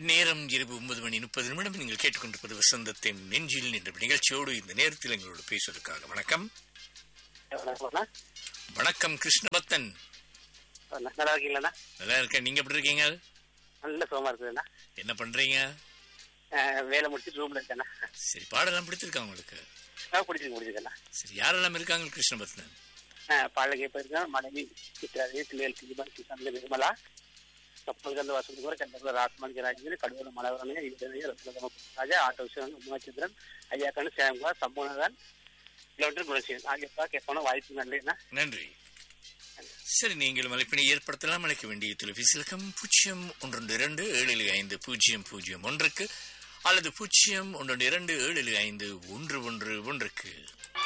நேரம் இரவு ஒன்பது மணி முப்பது நிமிடம் நீங்கள் கேட்டுக்கொண்டிருப்பது வசந்தத்தின் நெஞ்சில் என்ற நிகழ்ச்சியோடு இந்த நேரத்தில் எங்களோடு பேசுவதற்காக வணக்கம் வணக்கம்ண்ணா வணக்கம் கிருஷ்ணபத்தன் அண்ணா, நல்லா இருக்கீங்களாண்ணா நல்லா இருக்கேன் நீங்க எப்படி இருக்கீங்க நல்ல சுகமா இருக்குதுண்ணா என்ன பண்றீங்க அஹ், வேலை முடிச்சுட்டு ரூம்ல இருக்கேண்ணா சரி பாடலாம் பிடித்திருக்கா உங்களுக்கு நான் பிடிச்சிருக்கு பிடிச்சிருக்கேண்ணா சரி யாரெல்லாம் இருக்காங்க கிருஷ்ணபத்னன் பாலகை போயிருக்கேன் மனைவி சித்ராதி பிள்ளைகள் கிஜிமன் கிஷாந்த் நிர்மலா கப்பல்கள் வசந்த் குமார் கண்டகுல ராஜ்மான் ராஜேந்திரன் கடுவல மலவரணைய இந்திரனைய ரத்னகம ராஜா ஆட்டோ விஸ்வன் உமாச்சந்திரன் ஐயாக்கண்ணு சேம்குமார் சம்பூர்ணதான் கிலோமீட்டர் குணசீலன் ஆகியப்பா கேட்கணும் வாய்ப்பு நன்றிண்ணா நன்றி சரி நீங்கள் அழைப்பினை ஏற்படுத்தலாம் அழைக்க வேண்டிய தொலைபேசி இலக்கம் பூஜ்ஜியம் ஒன்று இரண்டு ஏழு ஐந்து பூஜ்ஜியம் பூஜ்ஜியம் ஒன்றுக்கு அல்லது பூஜ்ஜியம் ஒன்று இரண்டு ஏழு ஐந்து ஒன்று ஒன்று ஒன்றுக்கு